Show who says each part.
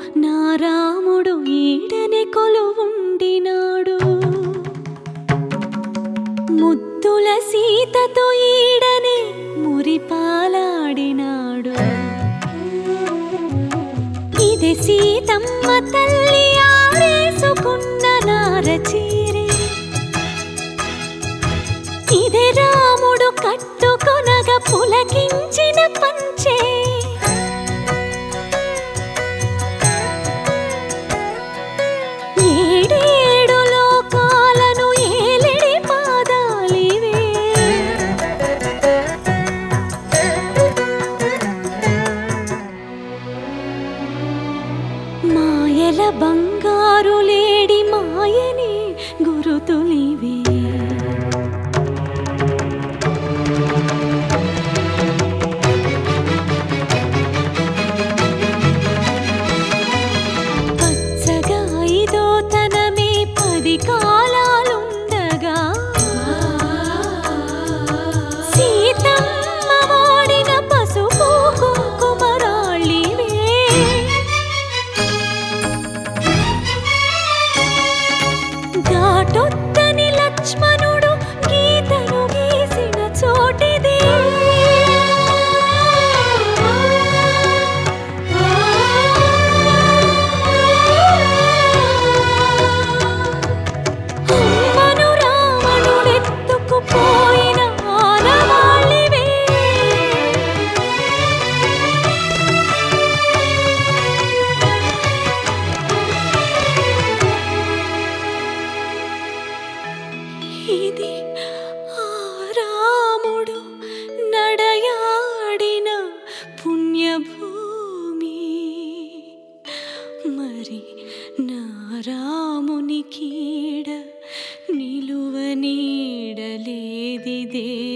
Speaker 1: నా రాముడు ఈడనే కొలువుండినాడు ముద్దుల సీతతో ఈడనే మురిపాలాడినాడు ఇది సీతమ్మ తల్లి ఆరేసుకున్న నారచీరే ఇదే రాముడు కట్టుకొనగ పులకించిన పంచే ఏడేడు లోకాలను ఏలిడి పాదాలివే మాయల బంగారు లేడి మాయని గురుతులివే పచ్చగా ఇదో తనమే పది కాలాలుండగా సీతమ్మ వాడిన పసుపు కుంకుమరాళ్ళివే ఘాటొద్దని లక్ష్మణుడు గీతను గీసిన చోటిదే అమ్మను రావణుడెత్తుకుపోయిన ఆనవాళ్ళివే ఇది ఆ రాముడు నడయాడిన పుణ్యభూమి మరి నా రాముని కీడ నిలువ నీడలేదిదే